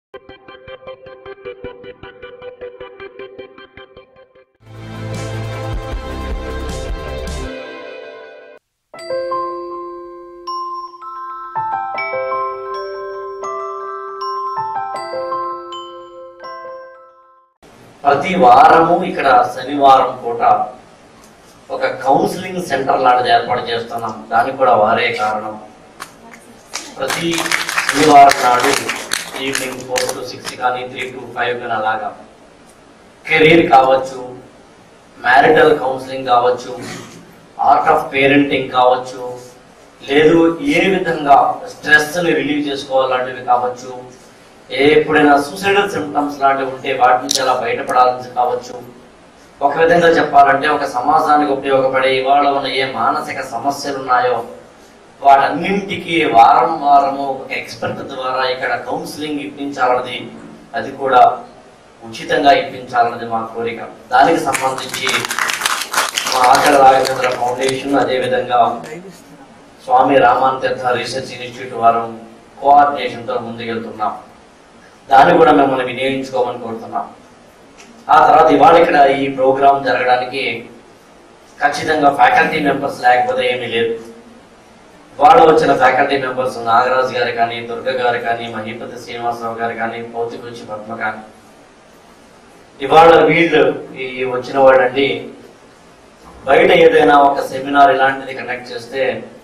ప్రతి వారము ఇక్కడ శనివారం పూట ఒక కౌన్సిలింగ్ సెంటర్ లాంటిది ఏర్పాటు చేస్తున్నాం దానికి కూడా వారే కారణం ప్రతి శనివారం నాడు ఈవినింగ్ ఫోర్ టు సిక్స్ కానీ త్రీ టు ఫైవ్ కానీ అలాగా కెరీర్ కావచ్చు మ్యారిటల్ కౌన్సిలింగ్ కావచ్చు ఆర్ట్ ఆఫ్ పేరెంటింగ్ కావచ్చు లేదు ఏ విధంగా స్ట్రెస్ ని రిలీవ్ చేసుకోవాలంటివి కావచ్చు ఏ ఎప్పుడైనా సూసైడల్ సిమ్టమ్స్ లాంటివి ఉంటే వాటి నుంచి ఎలా బయటపడాలని కావచ్చు ఒక విధంగా చెప్పాలంటే ఒక సమాజానికి ఉపయోగపడే ఇవాళ ఉన్న ఏ మానసిక సమస్యలు ఉన్నాయో వాటన్నింటికి వారం వారము ఒక ఎక్స్పర్ట్ ద్వారా ఇక్కడ కౌన్సిలింగ్ ఇప్పించాలన్నది అది కూడా ఉచితంగా ఇప్పించాలన్నది మా కోరిక దానికి సంబంధించి మా ఆకలి రాఘవేంద్ర ఫౌండేషన్ అదేవిధంగా స్వామి రామాన్ తీర్థ రీసెర్చ్ ఇన్స్టిట్యూట్ వారు కోఆర్డినేషన్ తో ముందుకెళ్తున్నాం దాన్ని కూడా మిమ్మల్ని వినియోగించుకోమని కోరుతున్నాం ఆ తర్వాత ఇవాళ ఇక్కడ ఈ ప్రోగ్రాం జరగడానికి ఖచ్చితంగా ఫ్యాకల్టీ మెంబర్స్ లేకపోతే ఏమీ లేదు వాళ్ళు వచ్చిన ఫ్యాకల్టీ మెంబర్స్ నాగరాజు గారు కానీ దుర్గ గారు కానీ మహీపతి శ్రీనివాసరావు గారు కానీ పౌతికొచ్చి పద్మ కానీ ఇవాళ వీళ్ళు ఈ వచ్చిన వాళ్ళండి బయట ఏదైనా ఒక సెమినార్ ఇలాంటిది కండక్ట్ చేస్తే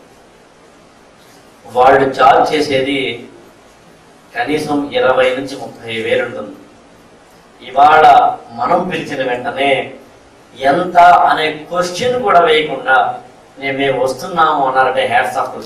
వాళ్ళు చార్జ్ చేసేది కనీసం ఇరవై నుంచి ముప్పై వేలు ఉంటుంది ఇవాళ మనం పిలిచిన వెంటనే ఎంత అనే క్వశ్చన్ కూడా వేయకుండా నేను మేము వస్తున్నాము అన్నారంటే hats off to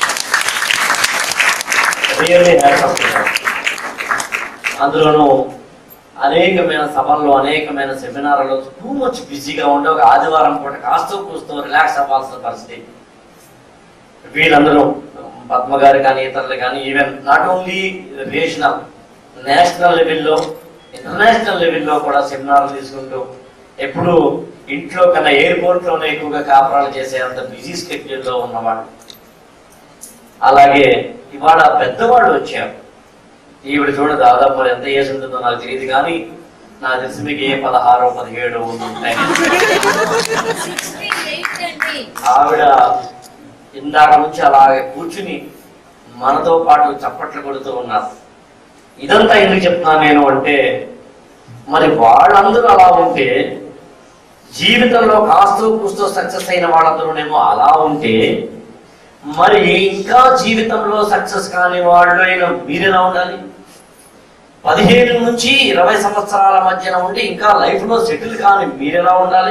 really hats off to అందులోనూ అనేకమైన సభల్లో అనేకమైన సెమినార్లలో టూ మచ్ బిజీగా ఉండే ఒక ఆదివారం పూట కాస్త కూస్తూ రిలాక్స్ అవ్వాల్సిన పరిస్థితి వీళ్ళందరూ పద్మ గారు కానీ ఇతరులు కానీ even not only regional national లెవెల్లో ఇంటర్నేషనల్ లెవెల్లో కూడా సెమినార్లు తీసుకుంటూ ఎప్పుడు ఇంట్లో కన్నా ఎయిర్పోర్ట్ లోనే ఎక్కువగా కాపురాలు చేసే అంత బిజీ స్కెడ్యూల్లో ఉన్నవాళ్ళు అలాగే ఇవాళ పెద్దవాళ్ళు వచ్చారు ఈవిడ చూడ దాదాపు మరి ఎంత ఏజ్ ఉంటుందో నాకు తెలియదు కానీ నాకు తెలిసి మీకు ఏ పదహారో పదిహేడు ఉంటాయి ఆవిడ ఇందాక నుంచి అలాగే కూర్చుని మనతో పాటు చప్పట్లు కొడుతూ ఉన్నారు ఇదంతా ఎందుకు చెప్తున్నాను నేను అంటే మరి వాళ్ళందరూ అలా ఉంటే జీవితంలో కాస్తో కూస్తో సక్సెస్ అయిన వాళ్ళందరూనేమో అలా ఉంటే మరి ఇంకా జీవితంలో సక్సెస్ కాని వాళ్ళు అయిన మీరెలా ఉండాలి పదిహేను నుంచి ఇరవై సంవత్సరాల మధ్యన ఉండి ఇంకా లైఫ్ లో సెటిల్ కాని మీరెలా ఉండాలి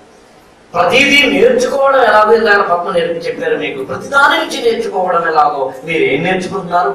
ప్రతిదీ నేర్చుకోవడం ఎలాగో ఇందాక పద్మ నేర్పి చెప్పారు మీకు ప్రతిదాని నుంచి నేర్చుకోవడం ఎలాగో మీరు ఏం నేర్చుకుంటున్నారు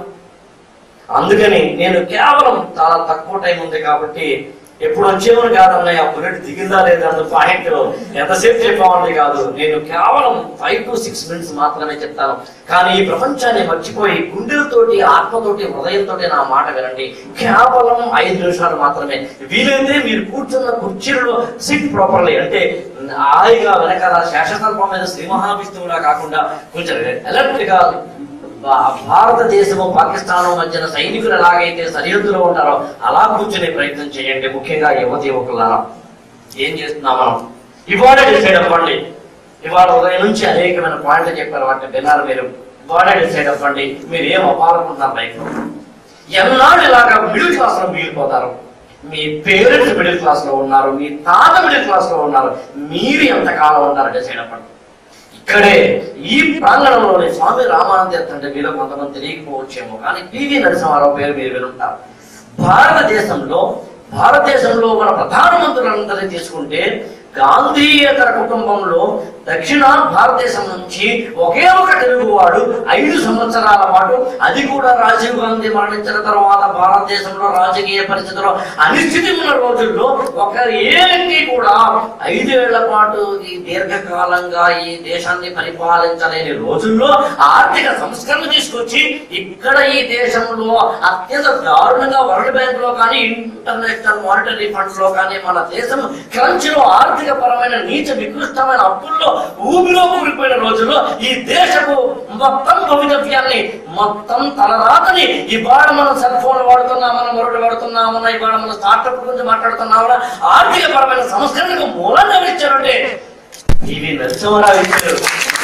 అందుకని నేను కేవలం చాలా తక్కువ టైం ఉంది కాబట్టి ఎప్పుడు వచ్చేవని కాదన్నయ్య ఆ బుల్లెట్ దిగిందా లేదా అన్న పాయింట్ ఎంతసేపు చెప్పామని కాదు నేను కేవలం ఫైవ్ టు సిక్స్ మినిట్స్ మాత్రమే చెప్తాను కానీ ఈ ప్రపంచాన్ని మర్చిపోయి గుండెలతోటి ఆత్మతోటి హృదయంతో నా మాట వినండి కేవలం ఐదు నిమిషాలు మాత్రమే వీలైతే మీరు కూర్చున్న కుర్చీలలో సిట్ ప్రాపర్లీ అంటే హాయిగా వెనకాల శేషతల్పం మీద శ్రీ మహావిష్ణువులా కాకుండా కొంచెం ఎలర్ట్ గా భా- భారతదేశము పాకిస్తాన్ మధ్యన సైనికులు ఎలాగైతే సరిహద్దులో ఉంటారో అలా కూర్చునే ప్రయత్నం చేయండి ముఖ్యంగా యువతి యువకులారా ఏం చేస్తున్నాం మనం ఇవాళ డిసైడ్ అవ్వండి ఇవాళ ఉదయం నుంచి అనేకమైన పాయింట్లు చెప్పారు వాటిని విన్నారు మీరు ఇవాళ డిసైడ్ అవ్వండి మీరు ఏం అవ్వాలనుకుంటున్నారు లైఫ్ లో ఎన్నాళ్ళు ఇలాగా మిడిల్ క్లాస్ లో మిగిలిపోతారు మీ పేరెంట్స్ మిడిల్ క్లాస్ లో ఉన్నారు మీ తాత మిడిల్ క్లాస్ లో ఉన్నారు మీరు ఎంతకాలం ఉంటారు డిసైడ్ అవ్వండి ఇక్కడే ఈ ప్రాంగణంలోని స్వామి రామానంద అంటే మీలో కొంతమంది తెలియకపోవచ్చేమో కానీ పివి నరసింహారావు పేరు మీరు వినుంటారు భారతదేశంలో భారతదేశంలో మన ప్రధానమంత్రులందరినీ తీసుకుంటే గాంధీయేతర కుటుంబంలో దక్షిణ భారతదేశం నుంచి ఒకే ఒక తెలుగువాడు ఐదు సంవత్సరాల పాటు అది కూడా రాజీవ్ గాంధీ మరణించిన తర్వాత భారతదేశంలో రాజకీయ పరిస్థితుల్లో అనిశ్చితి ఉన్న రోజుల్లో ఒక ఏంటి కూడా ఐదేళ్ల పాటు ఈ దీర్ఘకాలంగా ఈ దేశాన్ని పరిపాలించలేని రోజుల్లో ఆర్థిక సంస్కరణ తీసుకొచ్చి ఇక్కడ ఈ దేశంలో అత్యంత దారుణంగా వరల్డ్ బ్యాంక్ లో కానీ ఇంటర్నేషనల్ మానిటరీ ఫండ్ లో కానీ మన దేశం క్రంచ్ లో ఆర్థిక ఆర్థిక పరమైన నీచ నికృష్టమైన అప్పుల్లో ఊబిలో ఊరిపోయిన రోజుల్లో ఈ దేశపు మొత్తం భవితవ్యాన్ని మొత్తం తలరాతని ఇవాళ మనం సెల్ ఫోన్ వాడుతున్నామన్నా మరొకటి వాడుతున్నామన్నా ఇవాళ మనం స్టార్టప్ గురించి మాట్లాడుతున్నామన్నా ఆర్థిక పరమైన సంస్కరణకు మూలంగా ఇచ్చారంటే టీవీ నరసింహరావు ఇచ్చారు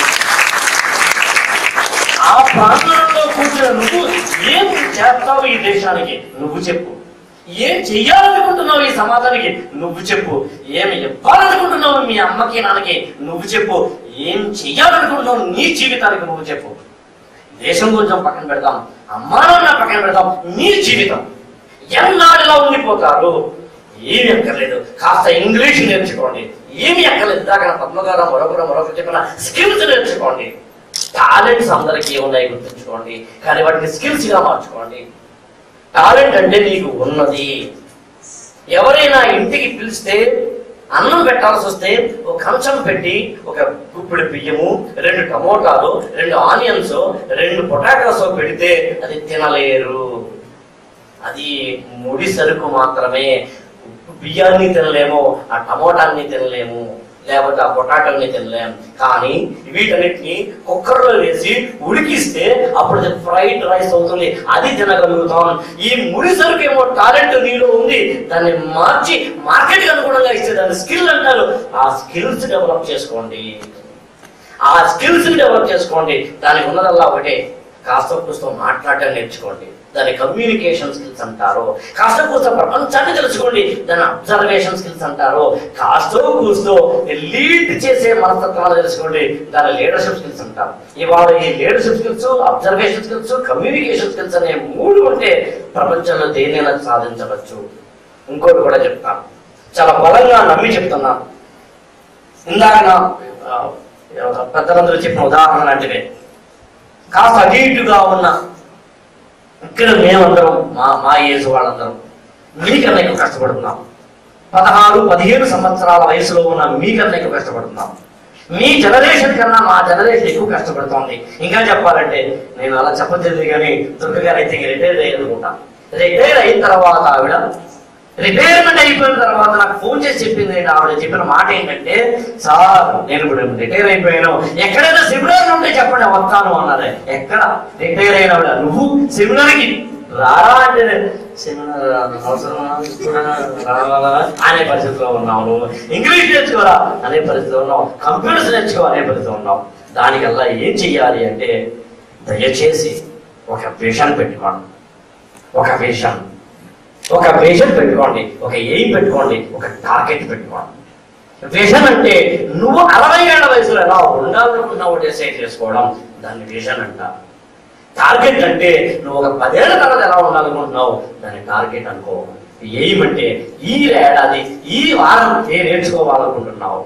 ఆ ప్రాంతంలో కూర్చున్న నువ్వు ఏం చేస్తావు ఈ దేశానికి నువ్వు చెప్పు ఏం చెయ్యాలనుకుంటున్నావు ఈ సమాజానికి నువ్వు చెప్పు ఏమి ఇవ్వాలనుకుంటున్నావు మీ అమ్మకి నాన్నకి నువ్వు చెప్పు ఏం చెయ్యాలనుకుంటున్నావు నీ జీవితానికి నువ్వు చెప్పు దేశం కొంచెం పక్కన పెడతాం అమ్మా నాన్న పక్కన పెడతాం నీ జీవితం ఎన్నాళ్ళలా ఉండిపోతారు ఏమి అక్కర్లేదు కాస్త ఇంగ్లీష్ నేర్చుకోండి ఏమి అక్కర్లేదు ఇందాక పద్మగారు మరొకరు మరొకరు చెప్పిన స్కిల్స్ నేర్చుకోండి టాలెంట్స్ అందరికీ ఉన్నాయి గుర్తుంచుకోండి కానీ వాటిని స్కిల్స్ గా మార్చుకోండి టాలెంట్ అంటే నీకు ఉన్నది ఎవరైనా ఇంటికి పిలిస్తే అన్నం పెట్టాల్సి వస్తే ఒక కంచం పెట్టి ఒక గుప్పిడి బియ్యము రెండు టమోటాలు రెండు ఆనియన్స్ రెండు పొటాటోస్ పెడితే అది తినలేరు అది ముడి సరుకు మాత్రమే బియ్యాన్ని తినలేము ఆ టమోటాన్ని తినలేము లేకపోతే ఆ పొటాటోని తినలేం కానీ వీటన్నిటిని కుక్కర్లో వేసి ఉడికిస్తే అప్పుడు అది ఫ్రైడ్ రైస్ అవుతుంది అది తినగలుగుతాం ఈ ముడి సరుకు ఏమో టాలెంట్ నీలో ఉంది దాన్ని మార్చి మార్కెట్ అనుగుణంగా ఇస్తే దాన్ని స్కిల్ అంటారు ఆ స్కిల్స్ డెవలప్ చేసుకోండి ఆ స్కిల్స్ డెవలప్ చేసుకోండి దానికి ఉన్నదల్లా ఒకటే కాస్త కూస్తో మాట్లాడడం నేర్చుకోండి దాని కమ్యూనికేషన్ స్కిల్స్ అంటారు కాస్త కూస్తో ప్రపంచాన్ని తెలుసుకోండి దాని అబ్జర్వేషన్ స్కిల్స్ అంటారు కాస్తో కూస్తో లీడ్ చేసే మనస్తత్వాన్ని తెలుసుకోండి దాని లీడర్షిప్ స్కిల్స్ అంటారు ఇవాళ ఈ leadership skills observation skills communication skills అనే మూడు ఉంటే ప్రపంచంలో దేనైనా సాధించవచ్చు ఇంకోటి కూడా చెప్తాను చాలా బలంగా నమ్మి చెప్తున్నాను ఇందాక నా ఆ, పెద్దలందరూ చెప్పిన ఉదాహరణ లాంటివే కాస్త అటు ఇటుగా ఉన్న ఇక్కడ మేమందరం మా మా ఏజ్ వాళ్ళందరం మీకన్నా ఎక్కువ కష్టపడుతున్నాం పదహారు పదిహేను సంవత్సరాల వయసులో ఉన్న మీకన్నా ఎక్కువ కష్టపడుతున్నాం మీ జనరేషన్ కన్నా మా జనరేషన్ ఎక్కువ కష్టపడుతోంది ఇంకా చెప్పాలంటే నేను అలా చెప్పలేదు కానీ దుర్గ గారు అయితే రిటైర్ అయ్యనుకుంటా రిటైర్ అయిన తర్వాత ఆవిడ రిటైర్మెంట్ అయిపోయిన తర్వాత నాకు ఫోన్ చేసి చెప్పింది ఏంటి ఆవిడ చెప్పిన మాట ఏంటంటే సార్ నేను ఇప్పుడు రిటైర్ అయిపోయాను ఎక్కడైనా సెమినార్ ఉంటే చెప్పండి వస్తాను అన్నది ఎక్కడ రిటైర్ అయినవిడ నువ్వు సెమినార్కి రారా అంటే సెమినార్ అవసరమా ఇప్పుడా? రావాలా? అనే పరిస్థితిలో ఉన్నావు నువ్వు ఇంగ్లీష్ నేర్చుకోరా అనే పరిస్థితిలో ఉన్నావు కంప్యూటర్స్ నేర్చుకో అనే పరిస్థితిలో ఉన్నావు దానికల్లా ఏం చెయ్యాలి అంటే దయచేసి ఒక విషన్ పెట్టుకోండి ఒక విషన్ ఒక విజన్ పెట్టుకోండి ఒక ఎయిమ్ పెట్టుకోండి ఒక టార్గెట్ పెట్టుకోండి విజన్ అంటే నువ్వు అరవై ఏళ్ల వయసులో ఎలా ఉండాలనుకున్నావు డిసైడ్ చేసుకోవడం దాన్ని విజన్ అంట టార్గెట్ అంటే నువ్వు ఒక పదేళ్ల తర్వాత ఎలా ఉండాలనుకుంటున్నావు దాన్ని టార్గెట్ అనుకో ఎయిమ్ అంటే ఈ ఏడాది ఈ వారం ఏ నేర్చుకోవాలనుకుంటున్నావు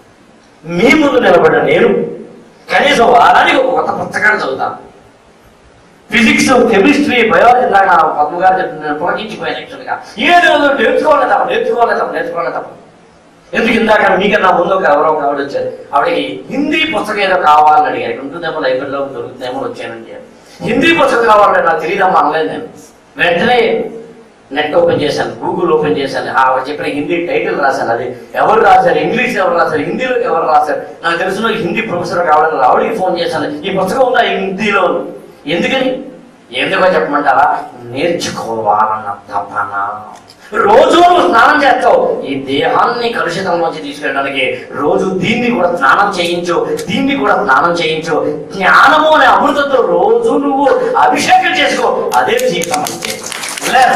మీ ముందు నిలబడ్డ నేను కనీసం వారానికి ఒక కొత్త పుస్తకాన్ని చదువుతాను ఫిజిక్స్ కెమిస్ట్రీ బయాలజీ ఇందాక నా పద్మ గారు చెప్పిన పొలకించిపోయాను యాక్చువల్గా ఏదో నేర్చుకోవాలి తప్ప నేర్చుకోవాలి తప్ప నేర్చుకోవాలి తప్ప ఎందుకు ఇందాక మీకన్నా ముందు ఒక ఎవరో ఒక ఆవిడ వచ్చారు ఆవిడకి హిందీ పుస్తకం ఏదో కావాలని అడిగారు ఇక్కడ ఉంటుందేమో లైబ్రరీలో దొరుకుతుందేమో వచ్చానండి హిందీ పుస్తకం కావాలంటే నాకు తెలియదమ్మా అనలేదు నేను వెంటనే నెట్ ఓపెన్ చేశాను గూగుల్ ఓపెన్ చేశాను ఆవిడ చెప్పిన హిందీ టైటిల్ రాశాను అది ఎవరు రాశారు ఇంగ్లీష్ ఎవరు రాశారు హిందీలో ఎవరు రాశారు నాకు తెలిసిన హిందీ ప్రొఫెసర్ కావాలని ఆవిడకి ఫోన్ చేశాను ఈ పుస్తకం ఉందా హిందీలో ఎందుకని ఎందుకో చెప్పమంటారా నేర్చుకోవాలన్న తపన రోజు నువ్వు స్నానం చేస్తావు ఈ దేహాన్ని కలుషితంలోంచి తీసుకెళ్ళడానికి రోజు దీన్ని కూడా స్నానం చేయించు దీన్ని కూడా స్నానం చేయించు జ్ఞానము అనే అమృతంతో రోజు నువ్వు అభిషేకం చేసుకో అదే జీవితం అంటే లేదు.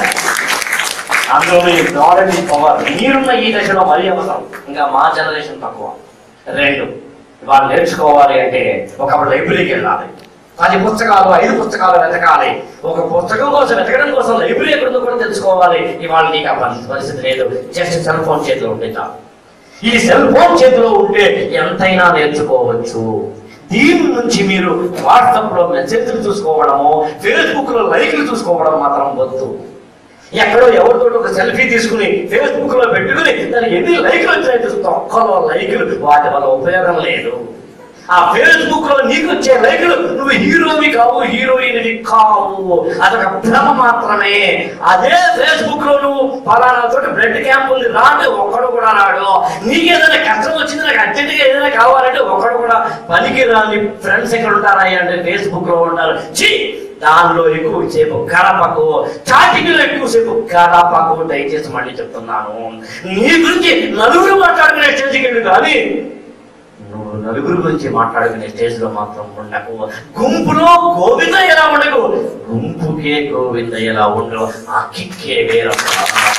అందులో మీ నాలెడ్జ్ పవర్ మీరున్న ఈ దశలో మరీ అవసరం ఇంకా మా జనరేషన్ తక్కువ రెండు వాళ్ళు నేర్చుకోవాలి అంటే ఒకప్పుడు లైబ్రరీకి వెళ్ళాలి పది పుస్తకాలు ఐదు పుస్తకాలు వెతకాలి ఒక పుస్తకం కోసం వెతకడం కోసం లైబ్రరీ ఎక్కడుందో కూడా తెలుసుకోవాలి ఇవాళ నీకు ఆ పరి- పరిస్థితి లేదు జస్ట్ సెల్ ఫోన్ చేతిలో ఉంటే చాలు ఈ సెల్ ఫోన్ చేతిలో ఉంటే ఎంతైనా నేర్చుకోవచ్చు దీని నుంచి మీరు వాట్సాప్ లో మెసేజ్లు చూసుకోవడము ఫేస్బుక్ లో లైక్లు చూసుకోవడం మాత్రం వద్దు ఎక్కడో ఎవరితో ఒక సెల్ఫీ తీసుకుని ఫేస్బుక్ లో పెట్టుకుని దానికి ఎన్ని లైక్లు వచ్చాయో చూస్తాం ఒక్కలో లైక్లు వాటి వల్ల ఉపయోగం లేదు ఆ ఫేస్బుక్ లో నీకు వచ్చే లైకులు నువ్వు హీరోవి కావు హీరోయిన్వి కావు అదొక భ్రమ మాత్రమే అదే ఫేస్బుక్ లో నువ్వు పలానా చోట బ్లడ్ క్యాంప్ ఉంది రాడు ఒక్కడు కూడా రాడు నీకు ఏదైనా కష్టం వచ్చింది నాకు అర్జెంట్ గా ఏదైనా కావాలంటే ఒక్కడు కూడా పనికి రాని ఫ్రెండ్స్ ఎక్కడ ఉంటారా అంటే ఫేస్బుక్ లో ఉంటారు ఛీ దానిలో ఎక్కువసేపు గడపకు చాటింగ్ లో ఎక్కువసేపు గడపకు దయచేసి మళ్ళీ చెప్తున్నాను నీ గురించి నలుగురు మాట్లాడుకునే స్టేజ్కి వెళ్ళు కానీ నువ్వు నలుగురు గురించి మాట్లాడుకునే స్టేజ్ లో మాత్రం ఉండకు గుంపులో గోవింద ఎలా ఉండకు గుంపుకే గోవింద ఎలా ఉండవు ఆ కిక్కే వేరొక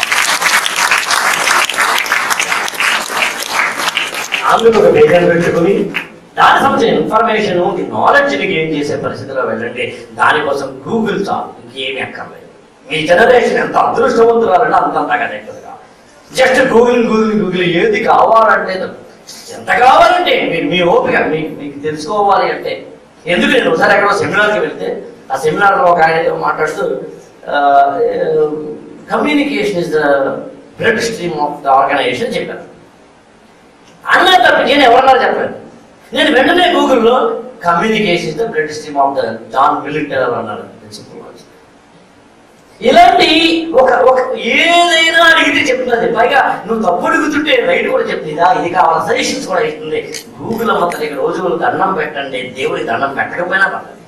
అందులో ఒక వేగం పెట్టుకుని దాని సంబంధించిన ఇన్ఫర్మేషన్ నాలెడ్జ్ ని గెయిన్ చేసే పరిస్థితిలో వెళ్ళండి దానికోసం గూగుల్ చాలు ఇంకేమీ అక్కర్లేదు మీ జనరేషన్ ఎంత అదృష్టవంతురాలంటే అంతంతగా ఎక్కువగా జస్ట్ గూగుల్ గూగుల్ గూగుల్ ఏది కావాలంటే ఎంత కావాలంటే మీరు మీ ఓపిక మీకు మీకు తెలుసుకోవాలి అంటే ఎందుకు నేను ఒకసారి ఎక్కడో సెమినార్కి వెళ్తే ఆ సెమినార్లో ఒక ఆయన ఏదో మాట్లాడుతూ communication is the blood stream of the organization చెప్పారు అన్న తప్ప నేను ఎవరన్నారు చెప్పాను నేను వెంటనే గూగుల్లో communication is the blood stream of the John మిలిటర్ అన్నారు ప్రిన్సిపల్ ఇలాంటి ఒక ఒక ఏదైనా అడిగితే చెప్తుంది పైగా నువ్వు తప్పు అడుగుతుంటే రైట్ కూడా చెప్తుందా ఇది కావాలా సజెషన్స్ కూడా ఇస్తుంది గూగుల్ అమ్మ తల్లికి రోజు దండం పెట్టండి దేవుడికి దండం పెట్టకపోయినా పర్లేదు